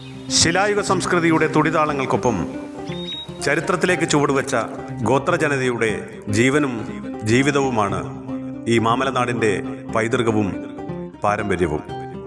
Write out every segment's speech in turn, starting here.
ശിലായുഗ സംസ്കൃതിയുടെ തുടിതാളങ്ങൾക്കൊപ്പം ചരിത്രത്തിലേക്ക് ചുവടുവെച്ച ഗോത്രജനതയുടെ ജീവനും ജീവിതവുമാണ് ഈ മാമലനാടിൻ്റെ പൈതൃകവും പാരമ്പര്യവും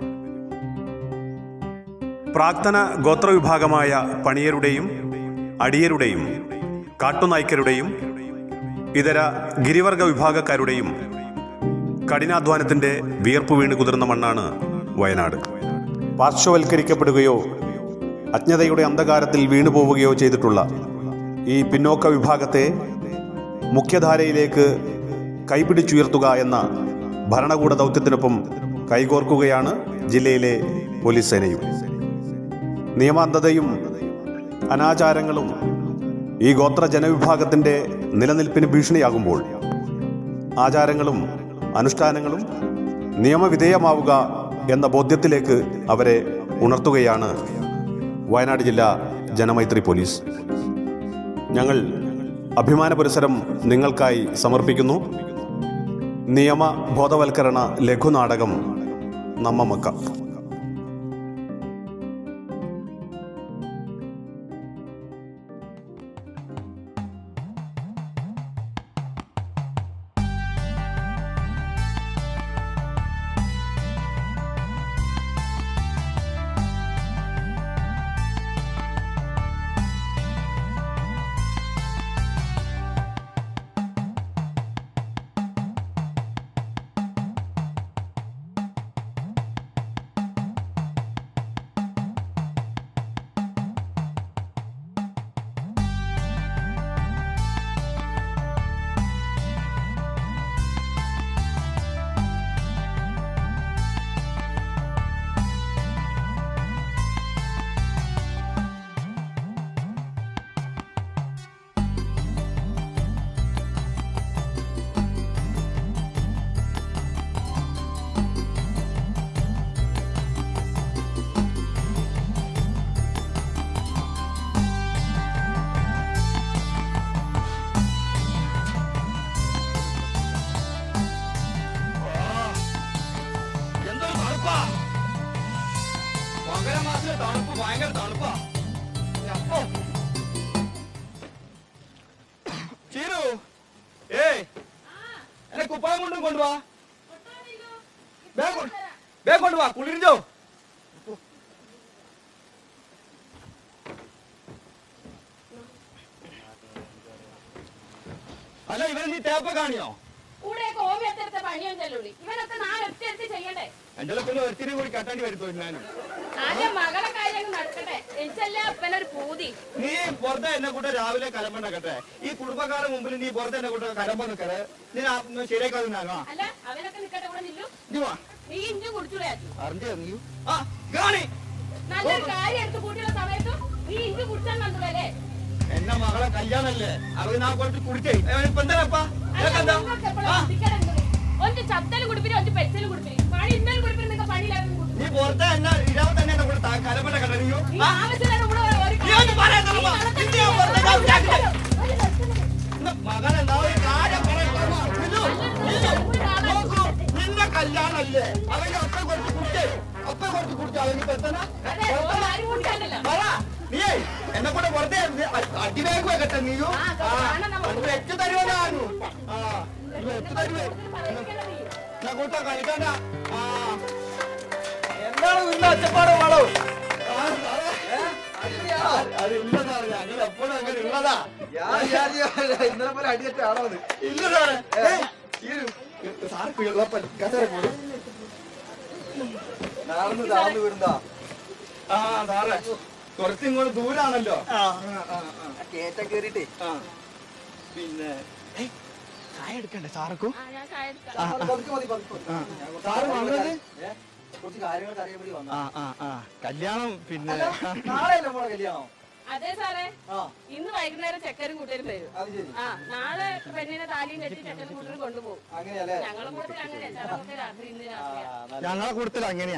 പ്രാക്തന ഗോത്രവിഭാഗമായ പണിയരുടെയും അടിയരുടെയും കാട്ടുനായ്ക്കരുടെയും ഇതര ഗിരിവർഗ വിഭാഗക്കാരുടെയും കഠിനാധ്വാനത്തിന്റെ വിയർപ്പ് വീണ് കുതിർന്ന മണ്ണാണ് വയനാട് പാർശ്വവൽക്കരിക്കപ്പെടുകയോ അജ്ഞതയുടെ അന്ധകാരത്തിൽ വീണുപോവുകയോ ചെയ്തിട്ടുള്ള ഈ പിന്നോക്ക വിഭാഗത്തെ മുഖ്യധാരയിലേക്ക് കൈപിടിച്ചുയർത്തുക എന്ന ഭരണകൂട ദൗത്യത്തിനൊപ്പം കൈകോർക്കുകയാണ് ജില്ലയിലെ പോലീസ് സേനയും നിയമാന്ധതയും അനാചാരങ്ങളും ഈ ഗോത്ര ജനവിഭാഗത്തിൻ്റെ നിലനിൽപ്പിന് ഭീഷണിയാകുമ്പോൾ ആചാരങ്ങളും അനുഷ്ഠാനങ്ങളും നിയമവിധേയമാവുക എന്ന ബോധ്യത്തിലേക്ക് അവരെ ഉണർത്തുകയാണ് വയനാട് ജില്ലാ ജനമൈത്രി പോലീസ് ഞങ്ങൾ അഭിമാന പുരസരം നിങ്ങൾക്കായി സമർപ്പിക്കുന്നു നിയമ ബോധവൽക്കരണ ലഘുനാടകം നമ്മമക്ക എന്തൊരു തണുപ്പാ മകരമാസത്തിലെ തണുപ്പ് ഭയങ്കര തണുപ്പാ അപ്പോ ചീരു ഏയ് എന്നെ കുപ്പായം കൊണ്ടും കൊണ്ടുവാ വേഗം കൊണ്ട്- വേഗം കൊണ്ടുവാ കുളിരിഞ്ഞോ അല്ല ഇവൻ നീ തേപ്പ കാണിയോ കൂടെ കോമി എത്തെടുത്ത പണിയൊന്നല്ലേ ഉള്ളി ഇവനൊക്കെ നാലൊറ്റ എടുത്ത് ചെയ്യണ്ടേ എന്റെ പിന്നെ ഒരുത്തിരി കൂടി കട്ടാണ്ടി വരുത്തോ ഞാനും ആദ്യം മകളെ കാര്യം നടക്കട്ടെ എനിച്ചല്ലേ അപ്പനൊരു പൂതി നീ പുറത്തെ എന്നെ കൂടെ രാവിലെ കലമ്പ നിൽക്കട്ടെ ഈ കുടുംബക്കാരുടെ മുമ്പിൽ നീ പുറത്തെ എന്നെ കൂടെ കലമ്പ നിൽക്കട്ടെ നീ ശരിയാക്കാതിനാകാ അല്ല അവനൊക്കെ നിക്കട്ടെ ഇവിടെ നില്ലു നീ വാ നീ ഇഞ്ചു കുടിച്ചൂടെ അറിഞ്ഞു നീ ആ കാണി നല്ലൊരു കാര്യം എടുത്ത് കൂട്ടിയുള്ള സമയത്തും നീ ഇഞ്ചു കുടിച്ചാൽ കണ്ടുല്ലേ എന്റെ മകളെ കല്യാണല്ലേ അവര് നാ കുറച്ച് കുടിച്ചേ ഇപ്പൊ എന്താപ്പാ ഒന്ന് ചത്തലും കുടിപ്പിനും ഒന്ന് പെറ്റലും കുടിപ്പിനും പണി ഇന്നലും കുടിപ്പിനും നിങ്ങൾക്ക് പണിയില്ലായിരുന്നു കൂട്ടും നീ പുറത്തെ എന്നെ ഇരാവ് തന്നെ എന്നെ കൂടെ കലമ്പ നിൽക്കട്ടെ നീയോ നീ ആ, ആവശ്യമില്ലാതെ ഇവിടെ ഒരു നീ ഒന്ന് പറയാൻ തരമ്പാ. നീ നിന്നെ ഞാൻ വെറുതെ ഞാൻ വിചാരിച്ചില്ല. ഒരു നിർത്തുന്നത്. ഇന്ന് മകനെ നാ ഒരു കാര്യം പറയാൻ തരമ്പാ. നില്ലു, നില്ലു. നോക്കൂ, നിന്റെ കല്യാണല്ലേ അവന്റെ അപ്പ കുറച്ച് കുടിച്ചേ അപ്പ കുറച്ച് കുടിച്ചു അവന് പെട്ടെന്ന് അതെ, ഓൻ ആരും കുടിക്കാണ്ടല്ലോ. പറ നീയേ എന്നെ കൂടെ വെറുതെ അടിവേക്ക് വെക്കട്ടെ നീയോ ആ, കാണാം നമുക്ക്. അത് വെച്ച് തരുവതാണു ആ ഇത് വെച്ച് തരുവേ പറയിക്കണ്ട നീ. എന്നെ കൂട്ടാ കളിക്കണ്ട ആ എന്താണ് നിന്റെ ഒച്ചപ്പാട് വളോ അതില്ല സാറേ ഞങ്ങൾ എപ്പോഴും അങ്ങനെ ഉള്ളതാ ഇന്നലെ പോലെ അടിയറ്റാണോ അത് ഇല്ല സാറേ ഏയ്, ഈരു, സാർക്ക് ഉള്ളപ്പോ കസേര പോലും നടന്ന് താഴ്ന്നു വീടുണ്ടാ ആ സാറേ കുറച്ച് ഇങ്ങോട്ട് ദൂരാണല്ലോ കേറ്റ കേറിട്ടേ ആ പിന്നെ ഏയ്, ചായ എടുക്കണ്ടേ സാറക്കും ആ, ഞാൻ ചായ എടുക്കാം. പതുക്കെ മതി പതുക്കെ മതി. ആ. ഞാൻ കുറച്ച് സാറ് വന്നത്? ഏ? കുറച്ച് കാര്യങ്ങൾ അറിയാൻ വേണ്ടി വന്നു ആ ആ ആ കല്യാണം പിന്നെ നാളെയല്ലേ മോളെ കല്യാണം അതെ സാറേ ആ ഇന്ന് വൈകുന്നേരം ചെക്കരും കൂട്ടരും വരും അത് ശരി ആ നാളെ പെണ്ണിനെ താലിയും കെട്ടി ചെക്കനും കൂട്ടരും കൊണ്ടുപോകും അങ്ങനെയല്ലേ ഞങ്ങളെ കൂട്ടത്തിൽ അങ്ങനെ ചിലവൊക്കെ രാത്രി ഇന്ന് രാത്രിയാ ആ, നല്ല- ഞങ്ങളെ കൂട്ടത്തിൽ അങ്ങനെയാ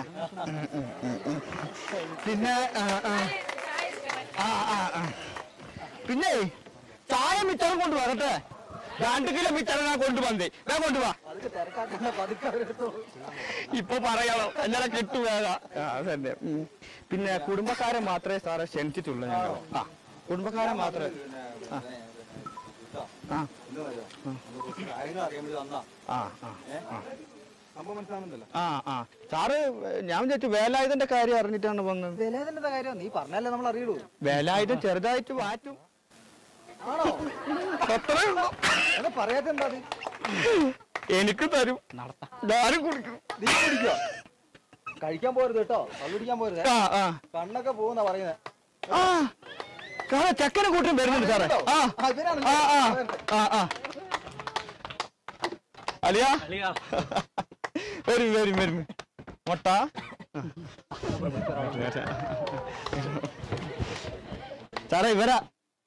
പിന്നെ ആ, ആ. ചായ എടുക്കട്ടെ. ആ, ആ, ആ. പിന്നെ ചായ മിച്ചറും കൊണ്ട് വരട്ടെ രണ്ട് കിലോ മിച്ചറ് ഞാൻ കൊണ്ടുവന്നേ ഞാൻ കൊണ്ടുപോവാ പതുക്കെ തിരക്കാക്കണ്ട പതുക്കെ അവരെടുത്തോ ഇപ്പൊ പറയാമോ എന്നാലും കിട്ടു വേഗം ആ, അതന്നെ ഉം. പിന്നെ കുടുംബക്കാരെ മാത്രമേ സാറെ ക്ഷണിച്ചിട്ടുള്ളൂ ഞങ്ങൾ ആ കുടുംബക്കാരെ മാത്രമേ ആ ആ ഇന്ന് വരാം. നമുക്ക് കുറച്ച് കാര്യങ്ങൾ അറിയാൻ വേണ്ടി വന്നാ ആ ആ ആ സംഭവം മനസ്സിലാവുന്നില്ലല്ലോ ആ ആ സാറ് ഞാൻ വിചാരിച്ചു വേലായുധന്റെ കാര്യം അറിഞ്ഞിട്ടാണ് വന്നത് വിലേതിന്റെ കാര്യം നീ പറഞ്ഞാലേ നമ്മൾ അറിയുള്ളൂ വേലായുധം ചെറുതായിട്ട് വാറ്റും ആണോ അത്രേ ഉള്ളൂ എന്നാ പറയാത്ത എന്താ അത് എനിക്ക് തരും ഞാനും കുടിക്കും നീ കുടിക്കോ കഴിക്കാൻ പോരുത് കേട്ടോ കള്ളുടിക്കാൻ പോരുത് ആ ആ കണ്ണൊക്കെ പോകുന്ന പറയുന്നത് ആ സാറേ ചക്കനെ കൂട്ടം വരുന്നുണ്ട് സാറേ ആ ആ ആ ആ ആ അലിയ വരും വരും വരും മുട്ട സാറേ ഇവരാ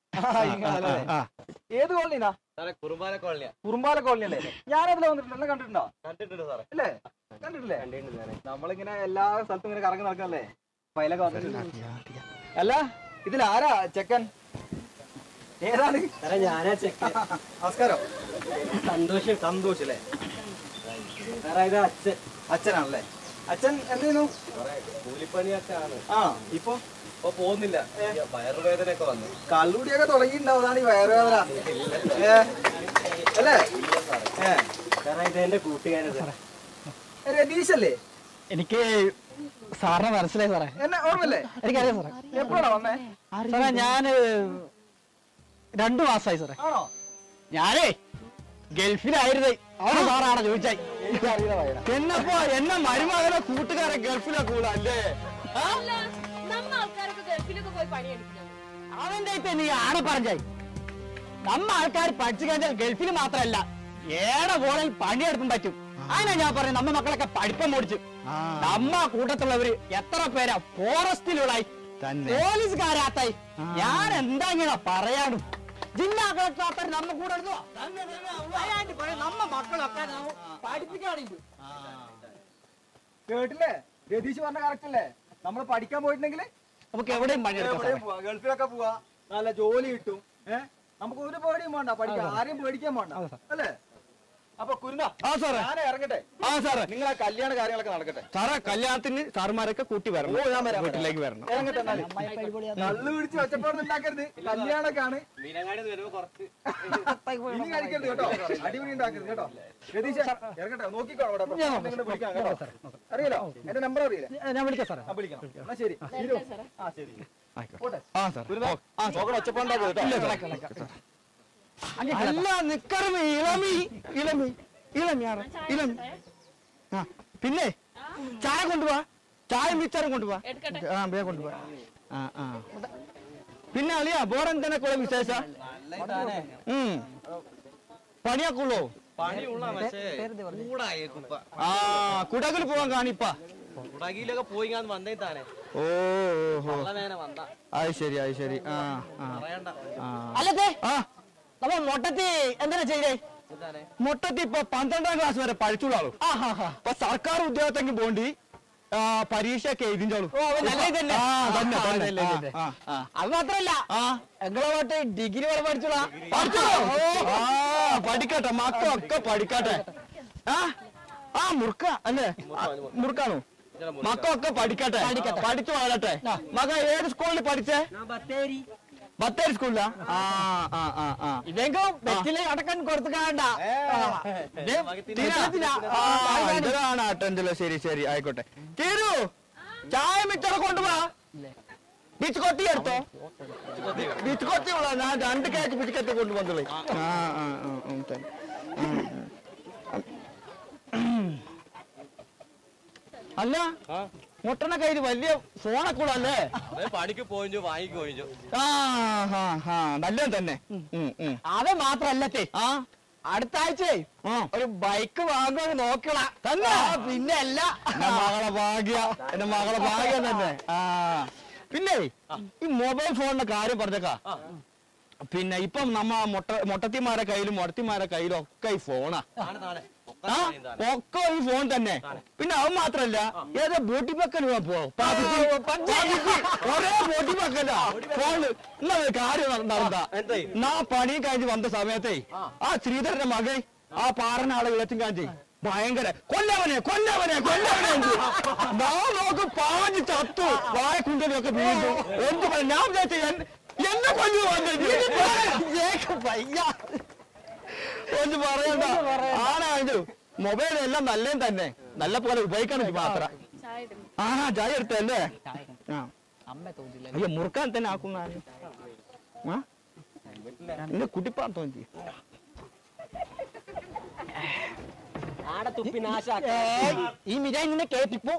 ആ ഏത് കോളനിനാ സാറേ കുറുമ്പാല കോളനിയാ കുറുമ്പാല കോളനി അല്ലേ ഞാനതിൽ വന്നിട്ടുണ്ട് എല്ലാം കണ്ടിട്ടുണ്ടോ കണ്ടിട്ടുണ്ട് സാറേ അല്ലേ കണ്ടിട്ടില്ലേ നമ്മളിങ്ങനെ എല്ലാ സ്ഥലത്തും ഇങ്ങനെ കറങ്ങി നടക്കണല്ലേ അപ്പൊ അതിലൊക്കെ വന്നിട്ടുണ്ട് അല്ല ഇതിൽ ആരാ ചെക്കൻ ഏതാണ് സാറേ ഞാനാ ചെക്ക് നമസ്കാരം സന്തോഷം സന്തോഷ് അല്ലേ സാറേ ഇത് അച്ഛൻ അച്ഛനാണല്ലേ അച്ഛൻ എന്ത് ചെയ്യുന്നു കൂലിപ്പണിയൊക്കെ ആണ് ആ ഇപ്പൊ ഇപ്പൊ പോകുന്നില്ല വയറുവേദനയൊക്കെ വന്നു കള്ളുടിയൊക്കെ തുടങ്ങിയിട്ടുണ്ടാവും അതാണ് ഈ വയറുവേദന ഏ അല്ലേ ഏ സാറേ ഇത് എന്റെ കൂട്ടുകാരൻ സാറേ രതീഷ് അല്ലേ എനിക്ക് സാറിനെ മനസ്സിലായി സാറേ എന്നെ ഓർമ്മല്ലേ എനിക്കറിയാം സാറേ എപ്പോഴാണ് വന്നേ സാറേ ഞാന് രണ്ടു മാസമായി സാറേ ആണോ ഞാനേ ഗൾഫിലായിരുന്നേ അവിടെ സാറാണ് ചോദിച്ചായി എനിക്കറിയില്ല വയന എന്നപ്പോ എന്നെ മരുമകനെ കൂട്ടുകാരെ ഗൾഫിലാ കൂടല്ലേ അല്ല നമ്മ ആൾക്കാരൊക്കെ ഗൾഫിലൊക്കെ പോയി പണിയെടുക്കണം അവന്റെ അടുത്ത് നീ ആടെ പറഞ്ഞായി നമ്മ ആൾക്കാർ പഠിച്ചു കഴിഞ്ഞാൽ ഗൾഫിൽ മാത്രമല്ല ഏടെ പോണൽ പണിയെടുക്കും പറ്റും അതിനാ ഞാൻ പറഞ്ഞു നമ്മ മക്കളൊക്കെ പഠിപ്പം ഓടിച്ചു നമ്മ കൂട്ടത്തുള്ളവര് എത്ര പേരാ ഫോറസ്റ്റിലുള്ളായി പോലീസുകാരാത്തായി ഞാൻ എന്താ ഇങ്ങനെ പറയാനും ജില്ലാ കളക്ടർ നമ്മ കൂടെ എടുത്തോ? തന്നെ, തന്നെ, വയാണ്ട് പോയ നമ്മ മക്കളൊക്കെ നമ്മ പഠിപ്പിക്കാണെങ്കിൽ കേട്ടില്ലേ രതീഷ് പറഞ്ഞ കറക്റ്റ് അല്ലേ നമ്മൾ പഠിക്കാൻ പോയിട്ടുണ്ടെങ്കിൽ നമുക്ക് എവിടെയും പണിയെടുക്കാം എവിടെയും പോവാ ഗൾഫിലൊക്കെ പോവാ നല്ല ജോലി കിട്ടും ഏഹ് നമുക്ക് ഒരു പേടിയും വേണ്ട പഠിക്കാൻ ആരെയും പേടിക്കാൻ വേണ്ട അല്ലേ അപ്പൊ കുരുന്ന ആ സാറേ ഞാൻ ഇറങ്ങട്ടെ ആ സാറേ നിങ്ങളെ കല്യാണ കാര്യങ്ങളൊക്കെ നടക്കട്ടെ സാറേ കല്യാണത്തിന് സാറുമാരൊക്കെ കൂട്ടി വരണം ഓ, ഞാൻ വരാം, വീട്ടിലേക്ക് വരണം ഇറങ്ങട്ടെ എന്നാല് കള്ളു പിടിച്ച് ഒച്ചപ്പാടൊന്നും ഉണ്ടാക്കരുത് കല്യാണൊക്കെ ആണ് മീനങ്ങാടി വരുമ്പോ കുറച്ച് ഇനി കഴിക്കരുത് കേട്ടോ അടിപൊളി ഉണ്ടാക്കരുത് കേട്ടോ രതീഷ് ഇറങ്ങട്ടെ നോക്കിക്കോ അവിടെ എന്തെങ്കിലും വിളിക്കാം കേട്ടോ അറിയാലോ എന്റെ നമ്പർ അറിയില്ല ഞാൻ വിളിക്കാം സാറേ ആ വിളിക്കാം എന്നാ ശരി ഇരു. ആ ശരി പോട്ടെ ആ സാർ നോക്കണം ഒച്ചപ്പാടുണ്ടാക്കരുത് കേട്ടോ അല്ല നിക്കറമി ഇളമി ഇളമി ഇളമിയാണ് ഇളമി ആ പിന്നെ ചായ കൊണ്ടുപോവാ ചായ മിച്ചറും കൊണ്ടുപോവാ എടുക്കട്ടെ ആ ബേ കൊണ്ടുപോവാ ആ ആ പിന്നെ അളിയാ ബോറെന്തനൊക്കെ വിശേഷ ഉം പണിയൊക്കെ ഉള്ളോ പണിയുള്ള പക്ഷേ കൂടായേക്കുപ്പ ആ കുടകിൽ പോവാൻ കാണിപ്പാ കുടകിയിലൊക്കെ പോയി ഞാൻ വന്നേ താനെ ഓ ഓഹോ വേന വന്ന അത് ശരി അത് ശരി ആ ആ പറയണ്ട ആ അല്ലേ ആ നമ്മ മൊട്ടത്തി എന്താ ചെയ്തേ എന്താണ് മൊട്ടത്തി ഇപ്പൊ പന്ത്രണ്ടാം ക്ലാസ് വരെ പഠിച്ചുള്ളൂ അപ്പൊ സർക്കാർ ഉദ്യോഗത്തെങ്കിൽ പോണ്ടി ആ, പരീക്ഷയൊക്കെ എഴുതിഞ്ചോളൂ അത് മാത്രല്ല എങ്ങളോട്ട് ഡിഗ്രി വരെ പഠിച്ചോളാ ആ പഠിക്കട്ടെ മക്കളൊക്കെ പഠിക്കട്ടെ ആ ആ മുറുക്ക അല്ലേ ആ, മുറുക്കാണോ മക്കളൊക്കെ പഠിക്കട്ടെ പഠിച്ചു വളരട്ടെ മക ഏത് സ്കൂളിൽ പഠിച്ചേ ബത്തേരി സ്കൂളിലാ ആ ആ ആ ആ ഇതെങ്കോ ബെറ്റില് അടക്കം കൊടുത്തു കാണണ്ട ഇതാണ് അറ്റൻഡല്ലോ ശരി ശരി ആയിക്കോട്ടെ തീരു ചായ മിച്ചറ കൊണ്ടുപോവാ ബീച്ച് കൊത്തി എടുത്തോ ബീച്ച് കൊത്തി ഉള്ള ഞാൻ രണ്ട് കാച്ച് ബീച്ച് കത്തി കൊണ്ടുവന്നുള്ളേ ആ ആ ആ ഉം, തന്നെ. ഉം, ഉം. അല്ല മുട്ടണ കയ്യിൽ വലിയ ഫോണൊക്കെ ഉള്ളല്ലേ അവൻ പണിക്ക് പോയിഞ്ചു വാങ്ങിക്ക് പോയിഞ്ചു ആ ഹാ ഹാ നല്ല തന്നെ അത് മാത്രല്ലത്തെ ആ അടുത്ത ആഴ്ചയെ ഒരു ബൈക്ക് വാങ്ങുമെന്ന് നോക്കണ തന്നെ പിന്നെ അല്ല എന്റെ മകളെ ഭാഗ്യ എന്റെ മകളെ ഭാഗ്യം തന്നെ ആ പിന്നെ ഈ മൊബൈൽ ഫോണിന്റെ കാര്യം പറഞ്ഞേക്കാ പിന്നെ ഇപ്പം നമ്മ മൊട്ട മൊട്ടത്തിമാരെ കയ്യിലും മൊടത്തിമാരെ കയ്യിലും ഒക്കെ ഈ ഫോണാ താനെ താനെ ആ, ഒക്കെ ഈ ഫോൺ തന്നെ പിന്നെ അത് മാത്രല്ല ഏതോ ബോട്ടി പക്കൽ പോ ഒരേ ബോട്ടി പക്കല്ല ഫോണ് എന്നാ ഒരു കാര്യം നടന്ന നാ പണി കഴിഞ്ഞ് വന്ന സമയത്തെ ആ ശ്രീധരന്റെ മകൻ ആ പാറന ആളെ വിളച്ചും കാഞ്ചി ഭയങ്കര കൊല്ലവനെ കൊല്ലവനെ കൊല്ലവനെ എന്ന്. ഞാൻ നോക്ക് പാഞ്ഞ് ചത്തു വായക്കുണ്ടലൊക്കെ വീണ്ടും എന്ത് പറയാ ഞാൻ വിചാരിച്ചു എൻ- എന്നെ കൊല്ലു വന്നത് വയ്യ ഒന്ന് പറയണ്ട ആണാണെങ്കിലും മൊബൈൽ എല്ലാം നല്ലതും തന്നെ നല്ല പോലെ ഉപയോഗിക്കണം ഇത് മാത്രം ചായ ഇടുന്നു ആ ചായ എടുത്തല്ലേ ആ അമ്മ തോന്നില്ല അയ്യോ മുറുക്കാൻ തന്നെ ആക്കുന്ന ആ എന്നെ കുടിപ്പാൻ തോന്നി ആടെ തുപ്പി നാശാക്ക ഈ മിരായി നിന്നെ കേട്ടിപ്പോ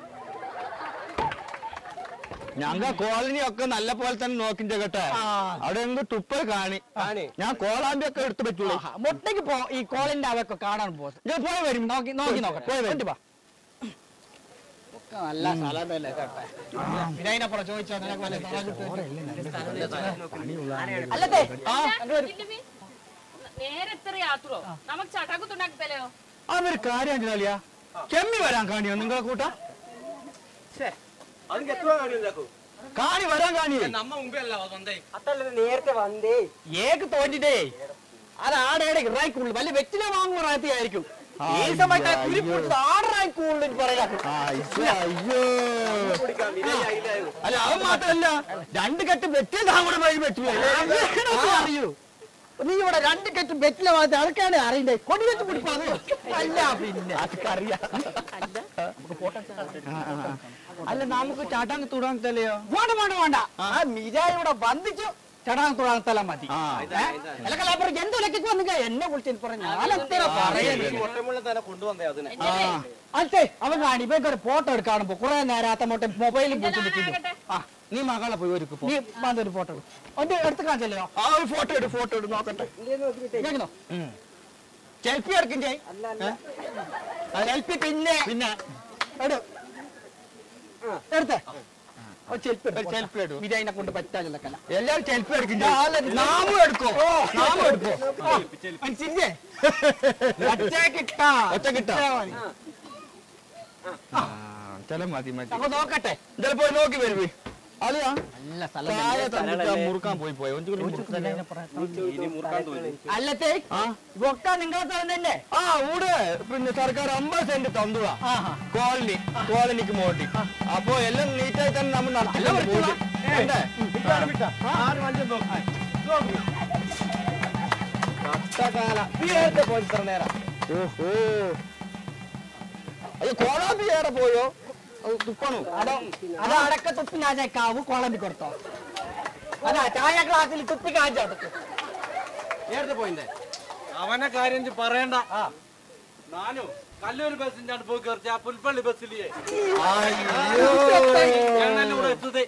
ഞങ്ങൾ കോളനി ഒക്കെ നല്ല പോലെ തന്നെ നോക്കിന്റെ കേട്ടെ അവിടെ എങ്ക് തുപ്പൽ കാണി ഞാൻ കോളാമ്പി ഒക്കെ എടുത്തു പറ്റൂലേ മുട്ടയ്ക്ക് പോ ഈ കോളിന്റെ അവയൊക്കെ കാണാൻ പോ ഞാൻ പോയി വരും നോക്കി നോക്കി നോക്കട്ടെ പോയി വരും എന്നിട്ട് വാ. ഒക്കെ നല്ല സ്ഥലം തന്നെ കേട്ടെ പിന്നെ അതിനപ്പുറം ചോദിച്ചോ നിനക്ക് വല്ല സ്ഥലം കിട്ടുമോ? അല്ലത്തെ ആ ഇല്ലുമി, നേരെ എത്ര യാത്രോ നമുക്ക് ചട്ടാക്കുത്തുണ്ടാക്കി തലയോ അതൊരു കാര്യം അഞ്ചനാലിയാ ചെമ്മി വരാൻ കാണിയോ നിങ്ങളെ കൂട്ട അതിന് എത്ര കാണിയാക്കും കാണി വരാൻ കാണിയേ നമ്മ മുമ്പേ അല്ല വന്നേ നേരത്തെ വന്നേ ഏക്ക് തോറ്റിട്ടേ അത് ആടേടെ ഇറായിക്കുള്ളു വല്ല വെറ്റില വാങ്ങുന്ന ആയിരിക്കും ഈ സമയത്ത് ആ കുരിപ്പിടിച്ച് ആടറായിക്കുള്ളു പറയാ അയ്യോ അല്ല അവൻ മാത്രല്ല രണ്ട് കെട്ട് വെറ്റിൽ താങ്കൂടെ വഴി പറ്റൂലേ അറിയൂ നീ ഇവിടെ രണ്ട് കെട്ട് വെറ്റില വാങ്ങി അതൊക്കെയാണ് അറിയണ്ടേ കൊടി വെച്ച് പിടിപ്പാണ് അല്ല പിന്നെ അറിയാം അല്ല നമുക്ക് ചാട്ടാൻ തുടങ്ങാൻ തല്ലയോ വേണ്ട വേണ്ട വേണ്ട ആ മിരായി ഇവിടെ വന്നിച്ചു ചടാൻ തുടങ്ങാൻ തല മതി അല്ലക്കല്ലാപ്പുറം എന്ത് വിലക്കൊക്കെ വന്നിക്ക എന്നെ വിളിച്ചു പറഞ്ഞു ഞാനെത്ര പറയുന്നു ഒട്ടമുള്ള തന്നെ കൊണ്ടുവന്നേ അതിന് എന്റെ അതെ അവൻ കാണി ഇപ്പൊ ഒരു ഫോട്ടോ എടുക്കാണുമ്പോ കുറെ നേരം മൊട്ട മൊബൈലിൽ ആകട്ടെ ആ നീ മകളെ പോയി ഒരു നീ വന്ന ഒരു ഫോട്ടോ ഒന്ന് എടുത്ത് കാണിച്ചല്ലോ ആ ഒരു ഫോട്ടോ എടു ഫോട്ടോ എടു നോക്കട്ടെ ഇങ്ങനെയോ? സെൽഫി എടുക്കും ചെയ് സെൽഫി പിന്നെ പിന്നെ എട്. എടുത്തേ സെൽഫി എടുക്കും വിജയനെ കൊണ്ട് പറ്റാതില്ലക്കല്ല എല്ലാരും സെൽഫി എടുക്കും ചെയ്യ്. നാമും എടുക്കോ നാമും എടുക്കോ മനസ്സില്ലേ ഒറ്റ കിട്ടാ ചില മതി മതി അപ്പൊ നോക്കട്ടെ എന്തായാലും പോയി നോക്കി വരുവേ അതെയാ നല്ല ചായ തന്നിട്ട് ആ മുറുക്കാൻ പോയി പോയി ഒഞ്ചു ഇനി മുറുക്കാൻ തോന്നി അല്ലത്തെ ആ ഇതൊക്കെ നിങ്ങളെ തന്നെ ആ ഊടെ പിന്നെ സർക്കാർ അമ്പത് സെന്റ് തന്നുവാ ആഹാ. കോളനി കോളനിക്ക് മോട്ടി അപ്പൊ എല്ലാം നീറ്റായി തന്നെ നമ്മൾ നടത്തില്ല ഓഹോ അയ്യോ കോളാമ്പി ഏറെ പോയോ അത് തുപ്പണു അതോ അത് അടക്ക തുപ്പി നാശാക്കാവ് കോളമ്പി കൊടുത്തോ അതാ ചായ ഗ്ലാസ്സിൽ തുപ്പി കാണിച്ചോ നേരത്തെ പോയിണ്ടേ അവനെ കാര്യം ഇജ്ജ് പറയണ്ട നാനും കല്ലൂര് ബസ്സിന്റെ അടുത്ത് പോയി കയറിച്ച ആ പുൽപ്പള്ളി ബസ്സിലേ ഞങ്ങളുടെ കൂടെ എത്തുതേ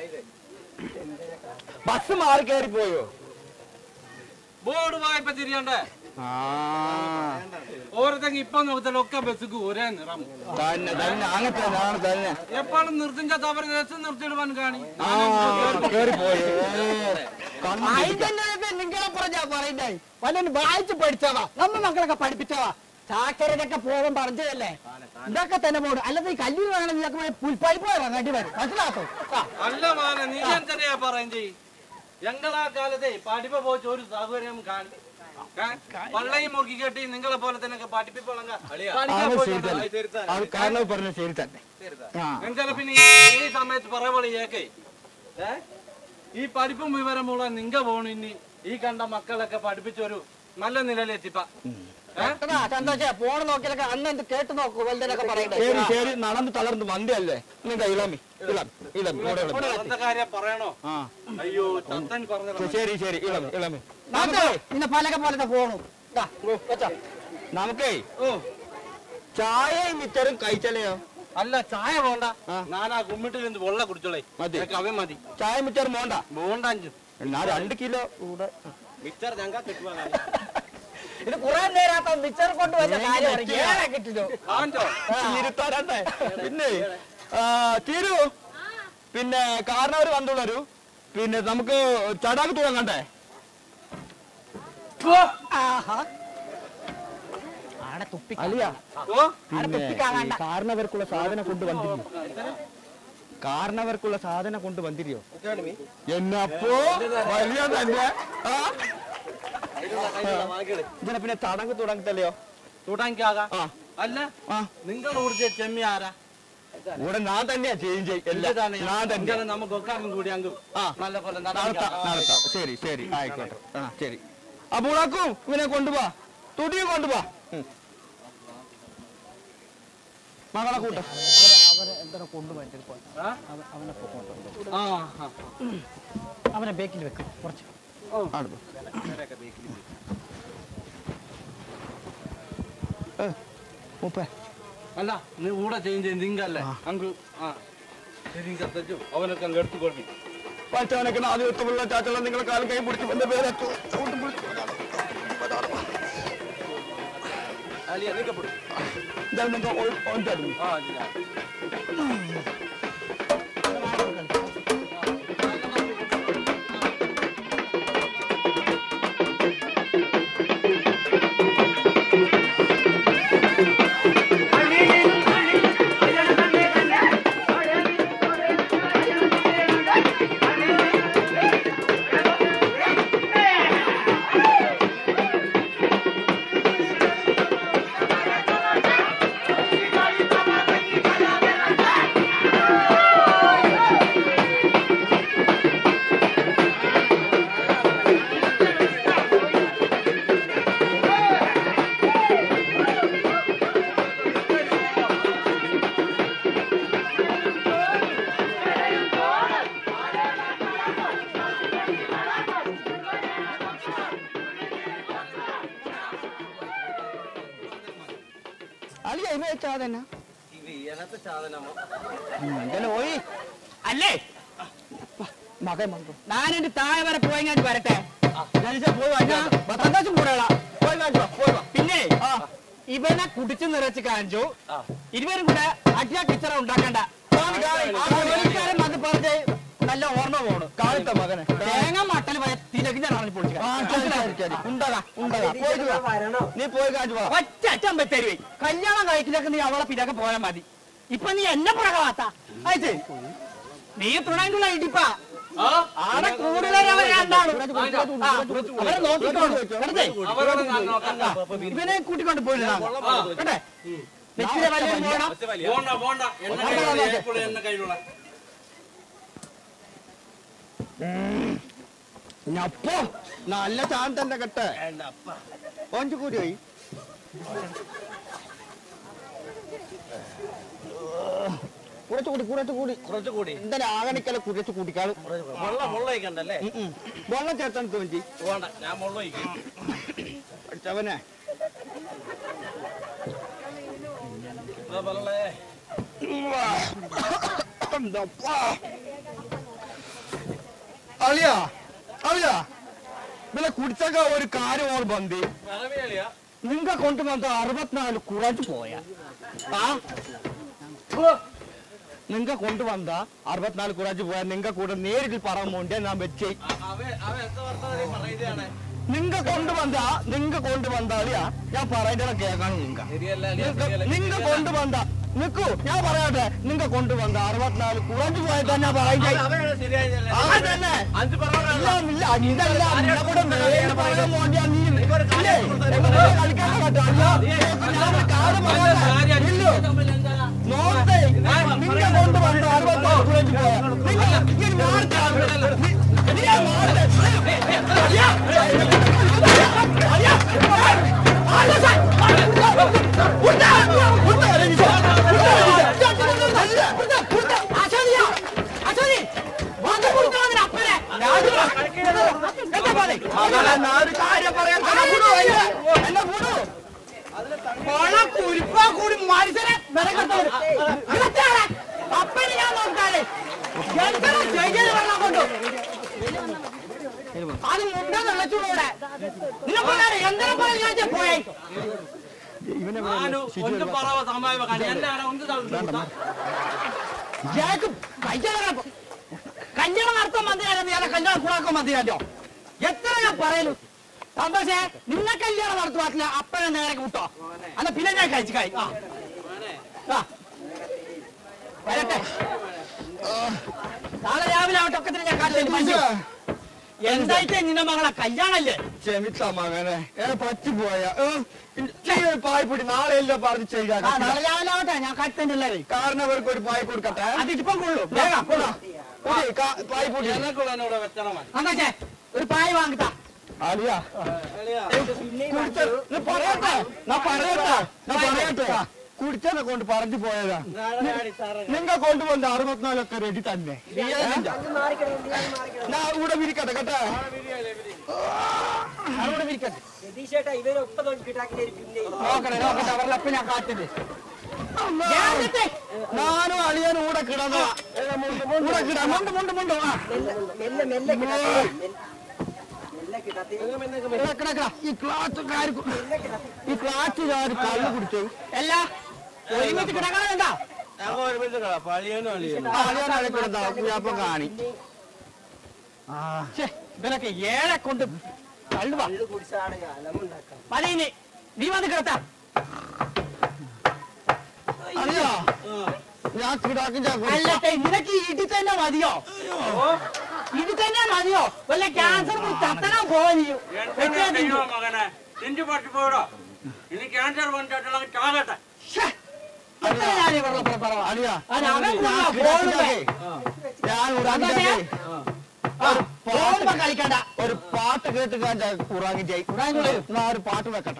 ബസ് മാറി കയറി പോയോ ബോർഡ് വായ്പ തിരിയണ്ടേ ആ ഓരോരുത്തങ്ങ് ഇപ്പൊ നോക്കത്തിലൊക്കെ ബസ്സിക്ക് ഒരേ നിറം തന്നെ തന്നെ അങ്ങനെ തന്നെ ആണ് തന്നെ എപ്പോഴും നിർത്തിച്ച അവർ രസം നിർത്തിയിടുവാൻ കാണി ആ കേറി പോയോ അതിന്റെ നിങ്ങളെ പറഞ്ഞാ പറയണ്ടേ വല്ലൊന്ന് വായിച്ച് പഠിച്ചവാ നമ്മ മക്കളൊക്കെ പഠിപ്പിച്ചവാ സാക്ഷരതൊക്കെ പോകാൻ പറഞ്ഞതല്ലേ ഇതൊക്കെ തന്നെ പോടും അല്ലാതെ ഈ കല്ലൂർ വേണമെങ്കിൽ ഇതൊക്കെ പുൽപ്പാടി പോയി ഇറങ്ങേണ്ടി വരും മനസ്സിലാത്തോ ആ, അല്ല മാന നീ എന്തിനാ പറയും ചെയ് ഞങ്ങളാ കാലത്തെ പഠിപ്പ പോച്ച് ഒരു സൗകര്യം കാണി പള്ളയും മുറുക്കി കെട്ടി നിങ്ങളെ പോലെ തന്നെ പഠിപ്പിപ്പോളങ്ങ അത് ശരി തന്നെ അത് കാരണം പറഞ്ഞ ശരി തന്നെ ആ എന്തായാലും പിന്നെ ഈ- ഈ സമയത്ത് പറയപോലെ ഏക്കേ ഏ? ഈ പഠിപ്പും വിവരമുള്ള നിങ്ക പോണു ഇനി ഈ കണ്ട മക്കളൊക്കെ പഠിപ്പിച്ചൊരു നല്ല നിലയിലെത്തിപ്പ ഏ? എടാ, സന്തോഷേ ഫോൺ നോക്കിയാലൊക്കെ അന്ന് എന്ത് കേട്ട് നോക്കൂ വലുതൊക്കെ പറയണ്ടേ ശരി ശരി നടന്ന് തളർന്ന് വണ്ടിയല്ലേ നിങ്ങൾ ഇളമി ഇളം ഇളം ഇവിടെ ഇളമി എന്താ കാര്യം പറയണോ ആ അയ്യോ ചത്തൻ പറഞ്ഞല്ലോ ശരി ശരി ഇളമി ഇളമി നമുക്ക് ഇന്ന് പലക പോലത്തെ ഫോണും ദാ, വെച്ചോ. നമുക്കേ ഓ ചായയും മിച്ചറും കഴിച്ചല്ലയോ അല്ല ചായ പോണ്ട ഞാൻ ആ കുമ്മിട്ടിൽ നിന്ന് വെള്ളം കുടിച്ചോളേ മതി. നിനക്ക് അവൻ മതി ചായ മിച്ചറും പോണ്ട പോണ്ട അഞ്ചു എന്നാ രണ്ട് കിലോ കൂടെ മിച്ചർ ഞങ്ങൾ കിട്ടുവാ ഇത് കുറെ നേരത്തെ മിച്ചർ കൊണ്ട് വെച്ച കാര്യം ഏറെ കിട്ടില്ലോ കാഞ്ചോ ഇരുത്താരണ്ടേ പിന്നെ ആ, തീരു പിന്നെ കാരണവര് വന്നുള്ളൊരു പിന്നെ നമുക്ക് ചടാക്ക് തുടങ്ങണ്ടേ ആഹാ ആടെ തുപ്പി അലിയ ഓ പിന്നെ ഈ കാരണവർക്കുള്ള സാധനം കൊണ്ട് വന്നിരിയോ കാരണവർക്കുള്ള സാധനം കൊണ്ട് വന്നിരിയോ എന്നപ്പോ വലിയ തന്നെ ആ? ഇതിനെ പിന്നെ തടങ്ക് തുടങ്ങത്തല്ലയോ തുടങ്ങിക്കാകാം ആ. അല്ല ആ. നിങ്ങൾ ഊർജ്ജ ചെമ്മി ആരാ ഇവിടെ ഞാൻ തന്നെയാ ചേഞ്ച് എല്ലാം ഇതാണ് ഞാൻ തന്നെ ഇങ്ങനെ നമുക്ക് ഒക്കാനും കൂടി അങ്ങ് ആ. നല്ല പോലെ നടത്താം നടത്താം നടത്താം ശരി ശരി ആയിക്കോട്ടെ ആ ശരി അപ്പൂളാക്കും ഇവനെ കൊണ്ടുപോ തുടിയെ കൊണ്ടുപോ ഉം. മകളെ കൂട്ട ആ? ആ, ആ. അവനെ ബേക്കിൽ വെക്കും കുറച്ച് അടുത്ത് മുപ്പേ അല്ല നീ കൂടെ ചേഞ്ച് ചെയ്ത് നിങ്ങല്ലേ അങ്കിൾ ആ ശരി കത്തച്ചു അവനൊക്കെ അങ്ങ് എടുത്തുകൊള്ളി പച്ചവനൊക്കെ ആദ്യത്തുള്ള ചാച്ചള്ള നിങ്ങളെ കാലം കൈ പിടിച്ച് എന്റെ പേരൊക്കെ അലിയ നിൽക്കപ്പെടും നിങ്ങൾക്ക് ഓൻ തരുന്നു ആ ശരി അല്ല ഇവ വെച്ചാ തന്നെ ഇത് ഏനത്തെ സാധനമോ ഇങ്ങനെ പോയി അല്ലേ മകൻ വന്നു ഞാൻ എന്റെ താഴെ വരെ പോയി ഞാൻ വരട്ടെ ജനിച്ച പോയി വാങ്ങിച്ചാ സന്തോഷം കൂടെയുള്ള പോയി വാങ്ങിച്ചോ പോയി വാ. പിന്നെ ഇവനെ കുടിച്ചു നിറച്ച് കാണിച്ചു ഇരുവരും കൂടെ അടിയാ കിച്ചറ ഉണ്ടാക്കണ്ട ആ ജോലിക്കാരൻ വന്ന് പറഞ്ഞ് നല്ല ഓർമ്മ പോണു കാലത്തെ മകനെ തേങ്ങ മട്ടൽ വരെ തിലകിഞ്ഞാണ് പൊളിച്ചു ആ ശരി ശരി ശരി ഉണ്ടാകാ ഉണ്ടാകാ പോയിട്ട് വാ. നീ പോയി കാണിച്ചു പോവാ ഒറ്റ അറ്റം തരുവേ കല്യാണം കഴിക്കുന്നൊക്കെ നീ അവളെ പിന്നൊക്കെ പോയാൽ മതി ഇപ്പൊ നീ എന്നെ പുറകെ അയച്ചേ നീ തുണയുള്ള ഇടിപ്പാ ആടെ കൂടുതൽ അവരെ രണ്ടാളും ആ, അവരെ നോക്കിക്കോളൂ കേട്ടേ? അവരോട് ഞാൻ നോക്കാം ഇവനെ കൂട്ടിക്കൊണ്ട് പോയില്ല കേട്ടെ നെറ്റിലെ വലിയ പോകണം പോണ്ട പോണ്ട എന്നെ കയ്യിലുള്ള എപ്പോഴും എന്നെ കയ്യിലുള്ള അപ്പോ നല്ല ചാൻ തന്നെ കെട്ടെ ഓഞ്ചു കൂടി പോയി കുറച്ച് കൂടി കുറച്ച് കൂടി കുറച്ച് കൂടി എന്തായാലും ആകണിക്കല കുറച്ച് കൂട്ടിക്കാളും വെള്ളം മുള്ളയിക്കണ്ടല്ലേ വെള്ളം ചേർത്താൻ തോന്നി വേണ്ട ഞാൻ മുള്ളയിക്കും പഠിച്ചവനെ വെള്ളേ അളിയാ അളിയാ ഇവലെ കുടിച്ചൊക്കെ ഒരു കാര്യം ഓർ ബന്തി മറവിയലിയാ നിങ്ങ കൊണ്ടുവന്ന അറുപത്തിനാല് കുറച്ച് പോയാ ആ നിങ്ങ കൊണ്ടുവന്ന അറുപത്തിനാല് കുറച്ച് പോയാ നിങ്ങ കൂടെ നേരിട്ട് പറയാൻ വേണ്ടിയാ ഞാൻ വെച്ചേ അവ അവ എത്ര വർഷം പറയുകയാണ് നിങ്ങ കൊണ്ടുവന്ന നിങ്ങ കൊണ്ടുവന്ന അളിയാ ഞാൻ പറയുന്നത് കേൾക്കണം നിങ്ങ ശരിയല്ല അലിയാ, ശരിയല്ല. നിങ്ങ കൊണ്ടുവന്ന നിക്കൂ ഞാൻ പറയട്ടെ നിങ്ങ കൊണ്ടുവന്ന അറുപത്തിനാല് കുറച്ച് പോയത് ഞാൻ പറയുന്നത് അവനാണ് ശരിയായതല്ലേ? ആ തന്നെ അഞ്ച് പറഞ്ഞോളാം. ഇല്ല, ഇല്ല, ഇതല്ല, നിന്നെ കൂടെ നേരിട്ട് പറയാൻ വേണ്ടിയാ നീ ഇല്ലേ? എങ്ങനെ കളിക്കാൻ പറ്റും? അല്ല, ഞാൻ ഒരു കാര്യം പറയട്ടെ. ഇല്ലോ, നോക്കട്ടെ, നിന്നെ കൊണ്ട് വന്ന അറുപത്താറ് കുഴച്ച് പോയ. നിങ്ങൾ ഇങ്ങനെ മാറിച്ചാണ്. നീ ഞാൻ മാറട്ടെ. അയ്യാ, അയ്യാ, അല്ല, സാർ. ഉണ്ട, ഉണ്ട, രഞ്ജിത്ത്. ഉണ്ട, രഞ്ജിത്ത്. അല്ല, ഉണ്ട, അശ്വതിയാ, അശ്വതി, വന്ന് കൊടുക്കണം അപ്പനെ എന്താ പോലെ ഒരു കാര്യം പറയാൻ എന്നെ വിടൂ കൊള കുരിപ്പാ കൂടി മനുഷ്യനെ മെനക്കെട്ടവര്. ഇവിടുത്തെയാളെ അപ്പനെ ഞാൻ നോക്കാതെ എന്താ ചെയ്തത് വെള്ളം കൊണ്ടു അത് മുണ്ട വെള്ളച്ചൂടോടെ നിന്നെ കൊണ്ടാണ് എന്തിനെ പോലെ ഞാൻ പോയി ഞാനും ഒന്ന് പറവ സമയം വെക്കാൻ. എന്നെ അവിടെ ഒന്ന് തള്ളു. ജാക്ക് കല്യാണം കല്യാണം നടത്താൻ മതിയാലോ നീ അല്ല കല്യാണം കൂടാക്കാൻ മതിയാലോ എത്ര ഞാൻ പറയലു സന്തോഷേ നിന്നെ കല്യാണം നടത്തുവാട്ടില്ല അപ്പനെ നേരെ വിട്ടോ അല്ല പിന്നെ ഞാൻ കഴിച്ചു കഴി ആ ആ. വരട്ടെ നാളെ രാവിലെ ആവട്ടെ ഒക്കത്തിന് ഞാൻ കാട്ടിലേക്ക് എന്തായിട്ട് നിന്റെ മകളെ കല്യാണല്ലേ ക്ഷമിച്ച മകനെ ഏ പറ്റിപ്പോയ ഒരു പായ്പൊടി നാളെ എല്ലാം പറഞ്ഞ് ആ ചെയ്യാം നാളെ രാവിലെ ആവട്ടെ ഞാൻ കട്ടുണ്ടല്ലേ കാരണവർക്ക് ഒരു പായ് കൊടുക്കട്ടെ അതിപ്പം കൊള്ളു വേഗം കൊള്ളു പായ്പൊടി എനക്കുള്ളതിനോട് വെച്ചണം അങ്ങേ ഒരു പായ വാങ്ങിത്താ അലിയ പറയട്ടെ ഞാൻ പറയട്ടെ ഞാൻ പറയട്ടെ കുടിച്ചനെ കൊണ്ട് പറഞ്ഞു പോയതാ നിങ്ങൾ കൊണ്ടുവന്ന അറുപത്തിനാലൊക്കെ റെഡി തന്നെ ഞാൻ ഇവിടെ വിരിക്കട്ടെ കേട്ടോ അവിടെ വിരിക്കട്ടെ രതീഷേട്ടാ ഇവരൊപ്പം നോക്കിട്ടാക്കി പിന്നെ നോക്കണേ നോക്കട്ടെ അവരുടെ ഞാൻ കാറ്റുണ്ട് ഞാനും അളിയനും കൂടെ കിടന്നു കൂടെ കിടന്നു മുണ്ട് മുണ്ട് മുണ്ട് ആ മെല്ലെ മെല്ലെ കിടത്തി മെല്ലെ കിടത്തി ഈ ക്ലാസ് ഈ ക്ലാസ് കള്ളു കുടിച്ചു അല്ല ഒരുമിച്ച് കിടക്കണമെന്താ ഞങ്ങൾ ഒരുമിച്ച് കള പളിയനും അളിയനും അളിയനാളെ കിടന്നു അപ്പൊ കാണി ഛെ, ഇവനൊക്കെ ഏഴെ കൊണ്ട് തള്ളുവാ ഇത് കുടിച്ചാണ് അലമുണ്ടാക്കാം മതി ഇനി നീ വന്ന് കിടത്താ അറിയോ ഞാൻ കിടാക്കിന്റെ അല്ലട്ടെ നിനക്ക് ഇടി തന്നെ മതിയോ ഇടി തന്നെ മതിയോ വല്ല ക്യാൻസർ തത്തണം പോവാ മകനെ നെഞ്ചു പൊട്ടി പോയിടോ ഇനി ക്യാൻസർ വന്നിട്ടുള്ള ചാകട്ടെ അളിയ ഞാൻ കളിക്കണ്ട ഒരു പാട്ട് കേട്ട് ഞാൻ ഉറാങ്ങിച്ചായി ഞാൻ ഒരു പാട്ട് വെക്കട്ടെ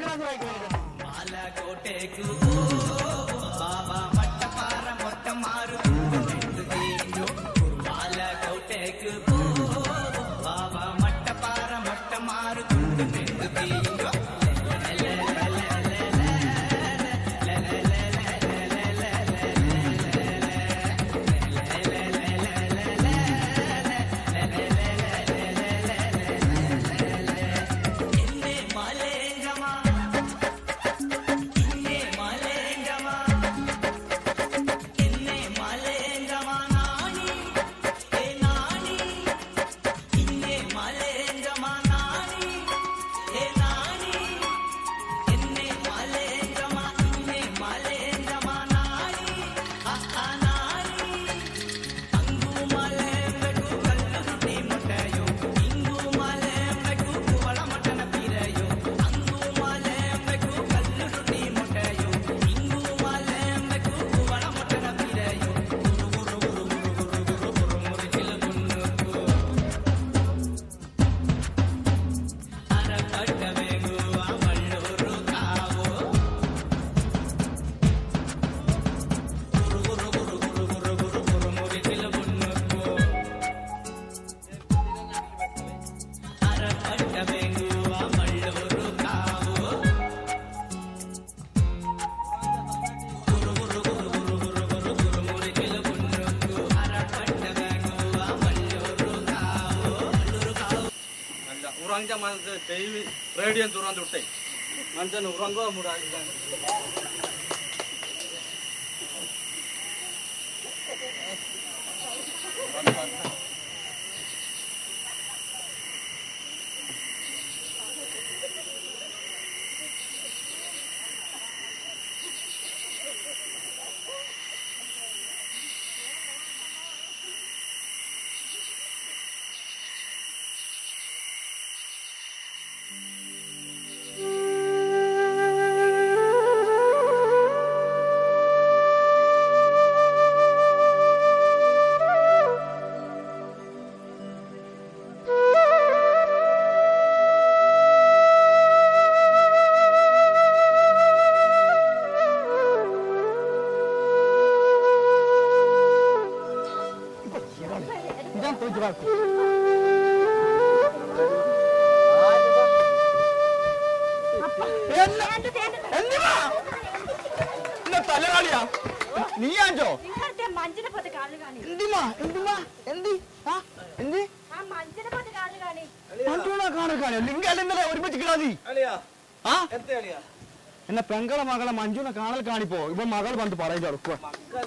അല്ല ഉറങ്ങിച്ച മനസ്സ് ടി വി റേഡിയോ തുറന്നിട്ടേ മനുഷ്യന് ഉറങ്ങുക മൂടാ തലകാളിയാ നീ ആഞ്ചോ നിങ്ങളുടെ മഞ്ചിനെ പോലത്തെ കാല് കാണി എന്തിമാ എന്തിമാ എന്തി ആ എന്തി ആ മഞ്ചിനെ പോലത്തെ കാല് കാണി മറ്റൂണ കാണാൻ ലിംഗല്ല ഇന്നലെ ഒരുമിച്ച് കിടാതി അളിയാ ആ എത്ര അളിയാ എന്നെ പെങ്കളെ മകളെ മഞ്ജുനെ കാണൽ കാണിപ്പോ ഇപ്പൊ മകൾ പണ്ട് പറയുക അടുക്കുക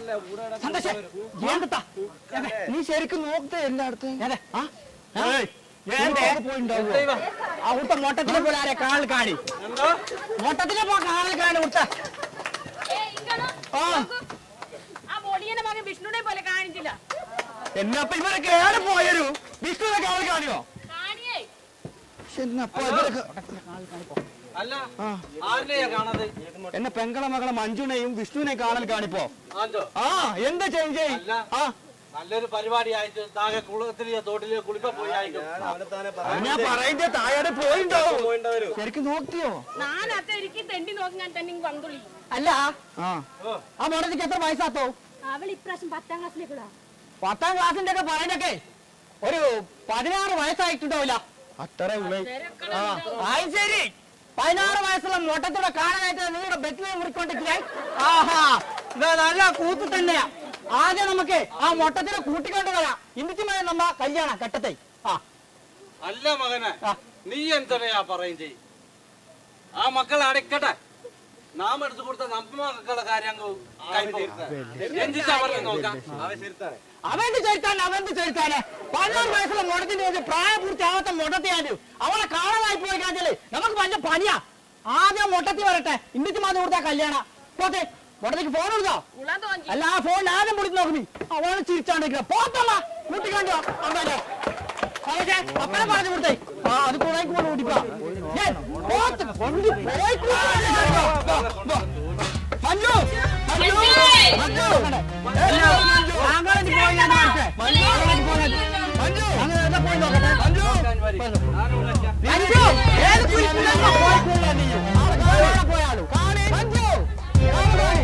നീ ശരിക്കും നോക്കത്തെ എല്ലായിടത്തും ആ പോയിണ്ടാവുക അവിടുത്തെ മൊട്ടത്തിലെ പോലെ ആരെ കാണൽ കാണി എന്തോ മൊട്ടത്തിലെ പോ കാണൽ കാണി ഇവിടുത്തെ ഏ ഇങ്ങള് ആ ആ ബോളിയനെ മകൻ വിഷ്ണുടെ പോലെ കാണിച്ചില്ല എന്നപ്പ ഇവരൊക്കെ ഏറെ പോയൊരു വിഷ്ണുവിനെ കാണൽ കാണിയോ കാണിയേ എന്നപ്പോ ഇവരൊക്കെ അല്ല ആരുടെയാ കാണത് എന്നെ പെങ്ങളെ മകളെ മഞ്ജുനെയും വിഷ്ണുവിനെ കാണൽ കാണിപ്പോ ആന്തോ ആ എന്ത് ചേഞ്ച് അല്ല. ആ നല്ലൊരു പരിപാടി ആയിട്ട് താഴെ കുളത്തിലെയോ തോട്ടിലെയോ കുളിപ്പ പോയി ആയിരിക്കും ഞാൻ പറയണ്ടേ താഴെ പോയിണ്ടാവും ശരിക്കും നോക്കിയോ നാനത്തെ എനിക്ക് തെണ്ടി നോക്കി ഞാൻ തന്നെ ഇങ്ങ് വന്നുള്ളി അല്ല ആ ആ മോടത്തേക്ക് എത്ര വയസ്സാത്തോ അവൾ ഇപ്രാവശ്യം പത്താം ക്ലാസ്സിലേക്കുള്ള പത്താം ക്ലാസ്സിന്റെ ഒക്കെ പറയുന്നൊക്കെ ഒരു പതിനാറ് വയസ്സായിട്ടുണ്ടാവില്ല അത്ര ആയി ശരി പതിനാറ് വയസ്സുള്ള മൊട്ടത്തോടെ കാണാനായിട്ട് നിങ്ങളുടെ ബെറ്റിനെ മുറിക്കൊണ്ടിരിക്കുക ആഹാ ഇത് നല്ല കൂത്ത് തന്നെയാ ആദ്യം നമുക്ക് ആ മൊട്ടത്തിനെ കൂട്ടിക്കൊണ്ട് വരാം ഇന്ത്യക്ക് മതി നമ്മ കല്യാണം കെട്ടത്തെ ആ അല്ല മകനെ ആ. നീ എന്തിനാ പറയും ചെയ് ആ മക്കൾ അടയ്ക്കട്ടെ നാം എടുത്തു കൊടുത്ത നമ്മ മക്കളുടെ കാര്യം അങ്ങ് കൈപ്പോ. എന്തിട്ടാ പറഞ്ഞു നോക്കാം അവന്റെ ചെറുത്താൻ അവന്റെ ചെറുത്താനെ പതിനാറ് വയസ്സുള്ള മുടത്തിന്റെ ഒരു പ്രായപൂർത്തിയാവാത്ത മുടത്തിയാലും അവളെ കാണാതായി പോയി കാണിച്ചാലേ നമുക്ക് വലിയ പനിയാ ആദ്യം മുട്ടത്തി വരട്ടെ ഇന്നിട്ട് മാതി കൊടുത്താ കല്യാണം പോട്ടെ മുടത്തേക്ക് ഫോൺ കൊടുത്തോ ഉളാൻ തോന്നി അല്ല ആ ഫോൺ ആദ്യം പൊളിച്ച് നോക്കി അവളെ ചിരിച്ചാണ്ടിരിക്കുക പോത്തമ്മ കൂട്ടിക്കണ്ടോ അമ്മേനെ അവക്കെ അപ്പനെ പറഞ്ഞു കൊടുത്തേ ആ അത് കുറെ കൂടെ കൂട്ടിപ്പാ ഞാൻ പോത്ത് കൊണ്ട് പോയി കൂട്ടിക്കണ്ടോ. വാ, വാ. മഞ്ജു മഞ്ജു മഞ്ജു താങ്കളെ പോയി ഞാൻ കാണിച്ചേ. താങ്കളെനിക്ക് പോയി ഞാൻ- മഞ്ജു അങ്ങനെ എന്താ പോയി നോക്കട്ടെ മഞ്ജു മഞ്ജു ഏത് കുരിശിലാണ് പോയി കൂടാ നീ ആളെ കാണാൻ പോയാലോ മഞ്ജു ആളെ കാണി.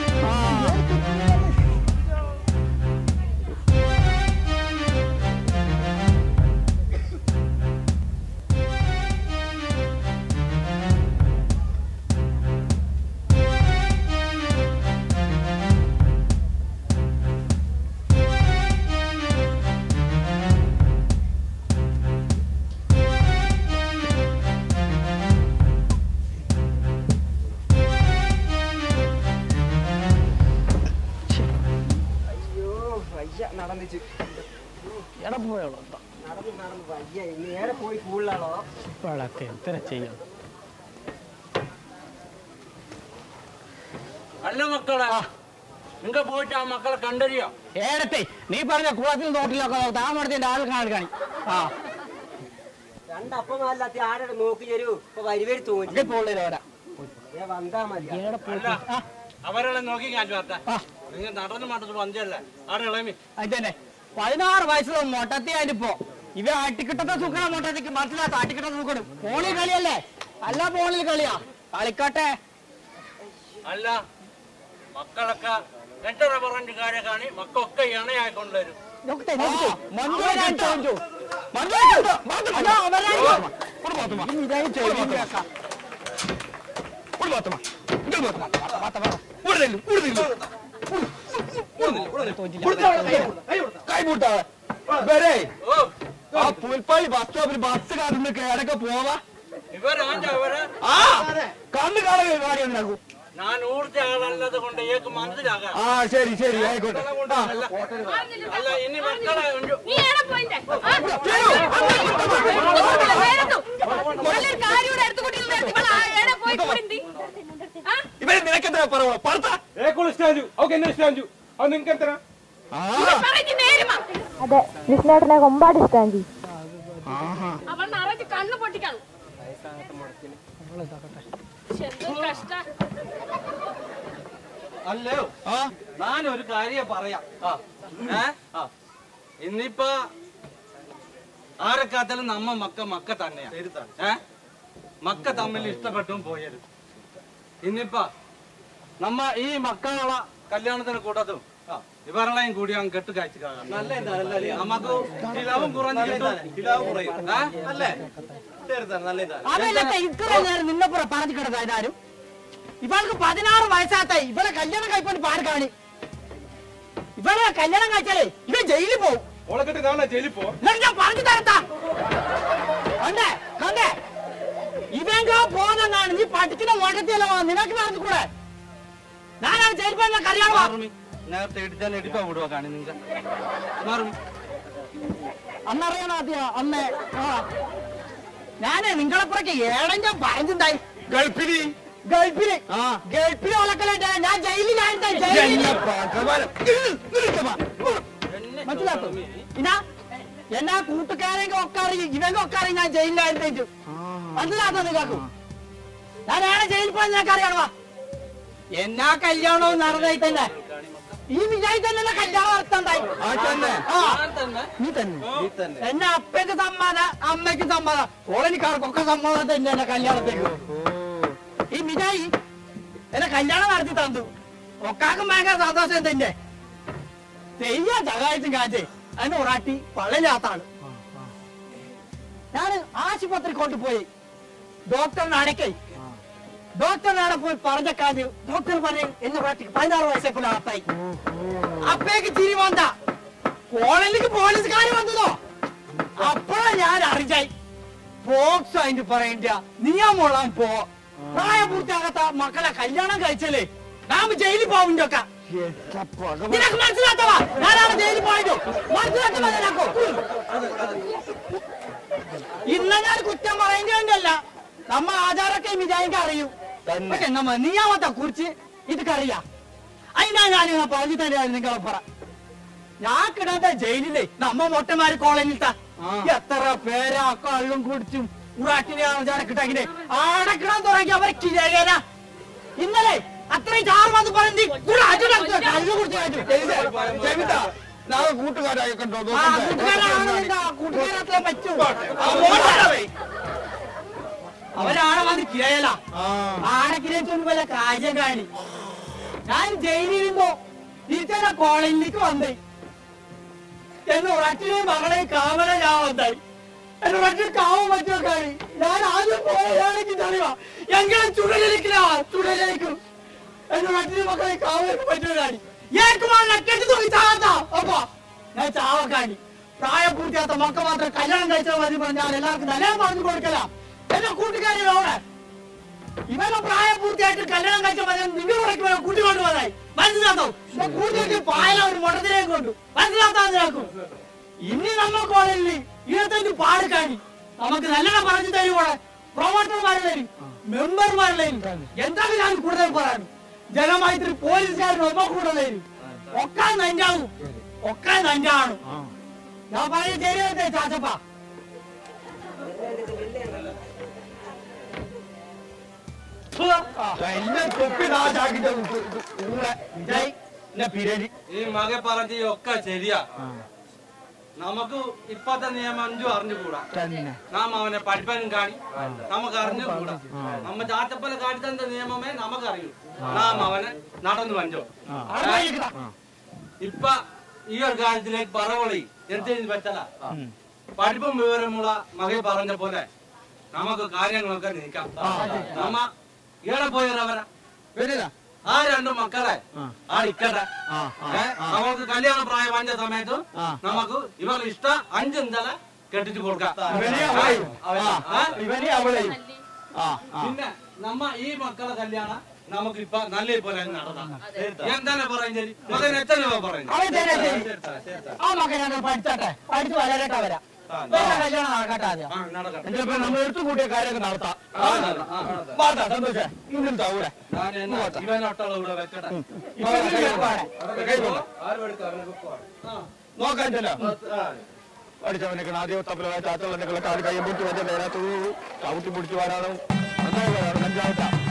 അയ്യോ വയ്യ നടന്നിച്ച് എടാ പോയോളൂ നടന്ന് നടന്ന് വയ്യ ഇനി നേരെ പോയി കൂടുതലാണോ ഇപ്പോഴൊക്കെ എത്ര ചെയ്യും അല്ല മക്കളെ നിങ്ങ പോയിട്ട് ആ മക്കളെ കണ്ടറിയോ ഏടത്തെ നീ പറഞ്ഞ കുളത്തിൽ തോട്ടിലൊക്കെ താമരത്തിന്റെ ആൾ കാണി കാണി ആ രണ്ടപ്പമല്ലാത്ത ആടെ നോക്കി തരൂ ഇപ്പൊ വരിവരി തോന്നി ഒക്കെ പോളേ വരാ ഏ വന്നാ മതി അല്ല അവരെ നോക്കി ഞാൻ വരട്ടെ നിങ്ങൾ നടന്നു മട്ടത്ത് വഞ്ചല്ലേ ആടെ ഇളമി അതന്നെ പതിനാറ് വയസ്സുള്ള മൊട്ടത്തി അതിനിപ്പോ ഇവ അട്ടിക്കിട്ടത്തെ സുഖം മൊട്ടത്തിക്ക് മനസ്സിലാത്ത അട്ടിക്കിട്ടത്തെ സുഖം ഫോണിൽ കളിയല്ലേ അല്ല ഫോണിൽ കളിയാ കളിക്കട്ടെ അല്ല മക്കളൊക്കെ എന്റെ റബ്ബറിന്റെ കാര്യം കാണി മക്കളൊക്കെ ഇണയായിക്കൊണ്ടുവരും നോക്കട്ടെ നോക്കട്ടെ മഞ്ജു വരാൻ ചോദിച്ചു മഞ്ജു വരാൻ ചോദിച്ചു. അതാ അവരാൻ ചോദിച്ചു. ഇവിടെ പാത്തുമ്മ. ഇതായി ചോദിച്ചു. ഇവിടെ പാത്തുമ്മ. ഇവിടെ പാത്തുമ്മ. പാത്തുമ്മ. ഇവിടെ നില്ല്, ഇവിടെ നില്ല്. കൈ പൂട്ടാ വരേ ഓ ആ പുൽപ്പള്ളി ബസ് സ്റ്റോപ്പിൽ ബസ് കാത്തുനിന്ന് കേടൊക്കെ പോവാ ഇവരാഞ്ച അവര് ആ കണ്ണു കാണാൻ കാര്യം ഉണ്ടാക്കും ഞാൻ ഊർജ ആളല്ലത് കൊണ്ട് ഏക്ക് മനസ്സിലാകാം ആ ശരി ശരി ആയിക്കോട്ടെ ആ. അല്ല അല്ല ഇനി മക്കളെ ഉണ്ട്. നീ എവിടെ പോയിന്റെ നല്ലൊരു കാര്യം ഇവിടെ എടുത്തു കൂട്ടിയിട്ട് നിർത്തി. ഇവള് ആ എവിടെ പോയി കൂടിന്തി? ആ? ഇവര് നിനക്കെന്താ പറവോ പറത്ത ഇവിടെ പറഞ്ഞ് നേരുമാ. അതെ വിഷ്ണുവേട്ടനെ കൊമ്പാട് ഇഷ്ടം ജി അവൾ നിറച്ച് കണ്ണു പൊട്ടിക്കാണു ശ്ശെ, എന്ത് കഷ്ടാ. അല്ലയോ ഞാനൊരു കാര്യം പറയാം ഏ ഇന്നിപ്പോ ആരെക്കാത്താലും നമ്മ മക്ക മക്ക തന്നെയാ ഏ മക്ക തമ്മിൽ ഇഷ്ടപ്പെട്ടും പോയത് ഇന്നിപ്പോ നമ്മ ഈ മക്കളുള്ള കല്യാണത്തിന് കൂട്ടത്തും ഇവരുടെയും കൂടി അങ്ങ് കെട്ട് കാഴ്ച നമുക്ക് ചിലവും കുറഞ്ഞു കിട്ടും ഏ? അതല്ലത്തെ ഇത്ര നേരം നിന്നപ്പുറം പറഞ്ഞു കിടന്നാരും ഇവൾക്ക് പതിനാറ് വയസ്സാത്ത ഇവളെ കല്യാണം കഴിപ്പോണ്ട് പാട് കാണി ഇവളെ കല്യാണം കഴിച്ചാലേ ഇവ ജയിലിൽ പോവും എന്നിട്ട് ഞാൻ പറഞ്ഞു തരത്താ കണ്ടേ കണ്ടേ ഇവങ്ക പോന്നെന്നാണ് നീ പഠിക്കുന്ന മോട്ടത്തിയല്ലോ നിനക്ക് പറഞ്ഞുകൂടെ ഞാനാണ് ജയിൽ പോയെന്നൊക്കെ അറിയാമോ മാറുമി. നേരത്തെ ഇടിച്ചാൽ ഇടിപ്പാ വിടുവാ കാണി നിങ്ങൾ മാറും അന്നറിയണ ആദ്യ അമ്മേ ആ ഞാന് നിങ്ങളെപ്പുറക്ക് ഏടഞ്ഞ പറഞ്ഞിണ്ടായി ഗൾഫില് ഗൾഫില് ഗൾഫിൽ ഒലക്കലുണ്ട് ഞാൻ ജയിലിലായിട്ട് ജയിലിൽ മനസ്സിലാക്കും ഇതാ എന്നാ കൂട്ടുകാരെങ്കിൽ ഒക്കെ അറിയും ഇവങ്ക ഒക്കെ അറിയും ഞാൻ ജയിലിലായിരുന്നു മനസ്സിലാത്ത നിങ്ങൾക്കും ഞാൻ ഏടെ ജയിലിൽ പോയി നിനക്ക് അറിയണവാ എന്നാ കല്യാണവും നടന്നായി തന്നെ ഈ വിജയ് തന്നെ കല്യാണം നടത്തണ്ടായി ആ നീ തന്നെ എന്നെ അപ്പയ്ക്ക് സമ്മതം അമ്മയ്ക്ക് സമ്മതം കോളനിക്കാർക്കൊക്കെ സമ്മതം തന്നെ എന്നെ കല്യാണത്തേക്ക് ഈ മിജായി എന്നെ കല്യാണം നടത്തി തന്നു ഒക്കാക്കും ഭയങ്കര സന്തോഷം തന്നെ തെയ്യ ചകായത്തും കാച്ചേ അതിന് ഉറാട്ടി പള്ളലാത്താണ് ഞാൻ ആശുപത്രി കൊണ്ടുപോയി ഡോക്ടറിനെ അടക്കേ ഡോക്ടറിനാടെ പോയി പറഞ്ഞ കാര്യം ഡോക്ടർ പറഞ്ഞു എന്നെ ഉറാട്ടി പതിനാറ് വയസ്സേക്കുള്ള ആത്തായി അപ്പേക്ക് ചിരി വന്ന കോളനിക്ക് പോലീസുകാർ വന്നതോ അപ്പോഴാ ഞാൻ അറിഞ്ഞായി പോക്സ് അതിന്റെ പറയണ്ട നിയമമുള്ളാൻ പോ പ്രായപൂർത്തിയാകാത്ത മക്കളെ കല്യാണം കഴിച്ചല്ലേ നാം ജയിലിൽ പോവിണ്ടൊക്കെ നിനക്ക് മനസ്സിലാത്തവാ ഞാനാണ് ജയിലിൽ പോയത് മനസ്സിലാത്തവാ നിനക്കോ ഇന്ന് ഞാൻ കുറ്റം പറയേണ്ടതല്ല നമ്മ ആചാരൊക്കെ മിജായിക്ക് അറിയൂ പക്ഷെ നമ്മ നിയമത്തെ കുറിച്ച് ഇതൊക്കറിയാ അതിനാ ഞാൻ ഇങ്ങനെ പറഞ്ഞു തരായിരുന്നു നിങ്ങളെ പറ ഞാൻ കിടന്ന ജയിലിലെ നമ്മ മൊട്ടമാര് കോളനിയിലത്ത എത്ര പേരാ കള്ളും കുടിച്ചും ഉറാട്ടിനെ കിട്ടാക്കിനെ ആടെ കിടാൻ തുടങ്ങി അവരെ കിഴകന ഇന്നലെ അത്രയും ചാറ് വന്ന് പറഞ്ഞു കള്ളു കുടിച്ചു നാളെ കൂട്ടുകാരായി കണ്ടോ ആ, കൂട്ടുകാരാണ് എന്താ, കൂട്ടുകാരത്രേ പറ്റൂ. ആ, മോശമാണ് അവൻ. അവരാണ് വന്ന് കിരയല ആടെ കിരച്ചൊന്നും വല്ല കാര്യം കാണി ഞാൻ ജയിലിരുമ്പോ തിരിച്ചാ കോളേജിലേക്ക് വന്നേ എന്നെ ഒരട്ടിനെയും മകളെയും കാമല ഞാൻ വന്നായി എന്നെ ഒരട്ടിന് കാവം പറ്റുമോ കാണി ഞാൻ ആദ്യം പോയാണെങ്കിൽ അറിയാ എങ്ങനെ ചുടലിരിക്കില്ല ചുടലിരിക്കും എന്നെ ഒരട്ടിന് മക്കളെ കാവലേക്ക് പറ്റുമോ കാണി ഏക്കുമാണ് കെട്ടി തൂക്കി ചാവാത്ത അപ്പൊ ഞാൻ ചാവക്കാണി പ്രായപൂർത്തിയാത്ത മക്ക മാത്രം കല്യാണം കഴിച്ചാൽ മതി പറഞ്ഞ ഞാൻ എല്ലാവർക്കും നല്ല പറഞ്ഞു കൊടുക്കല എന്റെ കൂട്ടുകാരി അവിടെ ഇവനെ പ്രായപൂർത്തിയായിട്ട് കല്യാണം കഴിച്ച മതി നിങ്ങൾ ഉടക്കി വേണം കൂട്ടിക്കൊണ്ട് പോകാനായി മനസ്സിലാത്തോ കൂട്ടിയിട്ട് പായല ഒരു മുടത്തിലേക്ക് കൊണ്ടു മനസ്സിലാത്താ നിനക്കും ഇനി നമ്മ കോളേജിൽ ഇരുപത്തഞ്ച് പാട് കാണി നമുക്ക് നല്ലോണം പറഞ്ഞു തരുമോളെ പ്രൊമോട്ടർമാർ തരും മെമ്പർമാർ തരും എന്താണ് ഞാൻ കൂടുതൽ പറയാൻ ജനമൈത്രി പോലീസുകാരന് ഒന്നും കൂടുതൽ തരും ഒക്കെ നഞ്ചാവും ഒക്കെ നഞ്ചാണ് ഞാൻ പറയുന്നത് ശരിയല്ലേ ചാച്ചപ്പ ഈ മക പറഞ്ഞ ഒക്കെ ശരിയാ നമുക്ക് ഇപ്പത്തെ നിയമം അഞ്ചു അറിഞ്ഞുകൂടാ നാം അവനെ പഠിപ്പാനും കാണി നമുക്ക് അറിഞ്ഞുകൂടാ നമ്മ ചാറ്റപ്പല കാട്ടിത്തന്ന നിയമമേ നമുക്കറിയൂ നാം അവനെ നടന്നു വഞ്ചോ ഇപ്പൊ ഈ ഒരു കാര്യത്തിലേക്ക് പറവളി എന്തിനു പറ്റല പഠിപ്പും വിവരമുള്ള മകൻ പറഞ്ഞ പോലെ നമുക്ക് കാര്യങ്ങളൊക്കെ നീക്കാം നമ്മ ഇവിടെ പോയവരാ വരില്ല ആ രണ്ടു മക്കളെ ആ ഇക്കട്ടെ ഏ, അവർക്ക് കല്യാണ പ്രായം വന്ന സമയത്ത് നമുക്ക് ഇവർ ഇഷ്ട അഞ്ച് നില കെട്ടിച്ചു കൊടുക്കാം ആ? ഇവനെ അവളെ പിന്നെ നമ്മ ഈ മക്കളെ കല്യാണം നമുക്ക് ഇപ്പൊ നല്ല പോലെ നടത്താം എന്താണ് പറയുന്നത് മകൻ എത്ര രൂപ പറയുന്നത് അവൻ തന്നെ ശരി. ആ മകനാണ് പഠിച്ചട്ടെ പഠിച്ച് വളരട്ടെ അവരാ വേറെ കല്യാണം നടക്കട്ടെ ആദ്യം ആ നടക്കട്ടെ എന്നിട്ട് നമ്മൾ എടുത്തു കൂട്ടിയ കാര്യമൊക്കെ നടത്താം ആ, നടക്കാം. ആ, നടക്കാം. വാർത്ത സന്തോഷം ഇന്നും താവൂടെ ഞാൻ എന്നാ ഇവനൊട്ടുള്ള ഇവിടെ വെക്കട്ടെ നോക്കാൻ ചെല്ലാം ആ. പഠിച്ചവനൊക്കെ ആദ്യം തപ്പലമായ ചാത്തവനൊക്കെ കാട് കയ്യും പൊട്ടി വച്ച നേരത്തു ചവിട്ടി പിടിച്ചു വരാനും നന്നായി വരാനും അഞ്ചാവത്ത